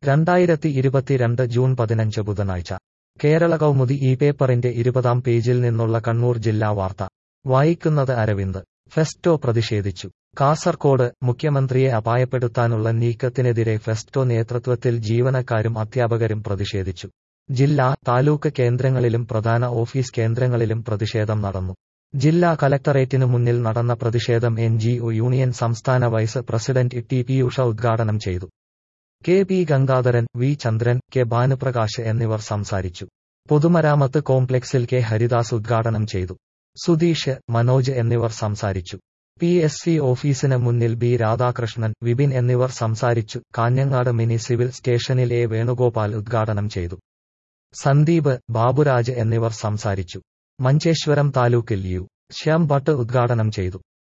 രണ്ടായിരത്തി ഇരുപത്തിരണ്ട് ജൂൺ പതിനഞ്ച് ബുധനാഴ്ച കേരള കൗമുദി ഈ പേപ്പറിന്റെ ഇരുപതാം പേജിൽ നിന്നുള്ള കണ്ണൂർ ജില്ലാ വാർത്ത വായിക്കുന്നത് അരവിന്ദ് ഫെസ്റ്റോ പ്രതിഷേധിച്ചു കാസർകോട് മുഖ്യമന്ത്രിയെ അപായപ്പെടുത്താനുള്ള നീക്കത്തിനെതിരെ ഫെസ്റ്റോ നേതൃത്വത്തിൽ ജീവനക്കാരും അധ്യാപകരും പ്രതിഷേധിച്ചു ജില്ലാ താലൂക്ക് കേന്ദ്രങ്ങളിലും പ്രധാന ഓഫീസ് കേന്ദ്രങ്ങളിലും പ്രതിഷേധം നടന്നു ജില്ലാ കലക്ടറേറ്റിനു മുന്നിൽ നടന്ന പ്രതിഷേധം എൻ ജി ഒ യൂണിയൻ സംസ്ഥാന vice president T P Usha ഉദ്ഘാടനം ചെയ്തു K P Gangadharan V Chandran K Bhanuprakash എന്നിവർ സംസാരിച്ചു പൊതുമരാമത്ത് കോംപ്ലക്സിൽ കെ ഹരിദാസ് ഉദ്ഘാടനം ചെയ്തു സുധീഷ് മനോജ് എന്നിവർ സംസാരിച്ചു പി എസ് സി ഓഫീസിന് മുന്നിൽ ബി രാധാകൃഷ്ണൻ വിപിൻ എന്നിവർ സംസാരിച്ചു Kanhangad mini civil station A Venugopal ഉദ്ഘാടനം ചെയ്തു സന്ദീപ് ബാബുരാജ് എന്നിവർ സംസാരിച്ചു മഞ്ചേശ്വരം താലൂക്കിൽ യു ശ്യാം ഭട്ട് ഉദ്ഘാടനം ചെയ്തു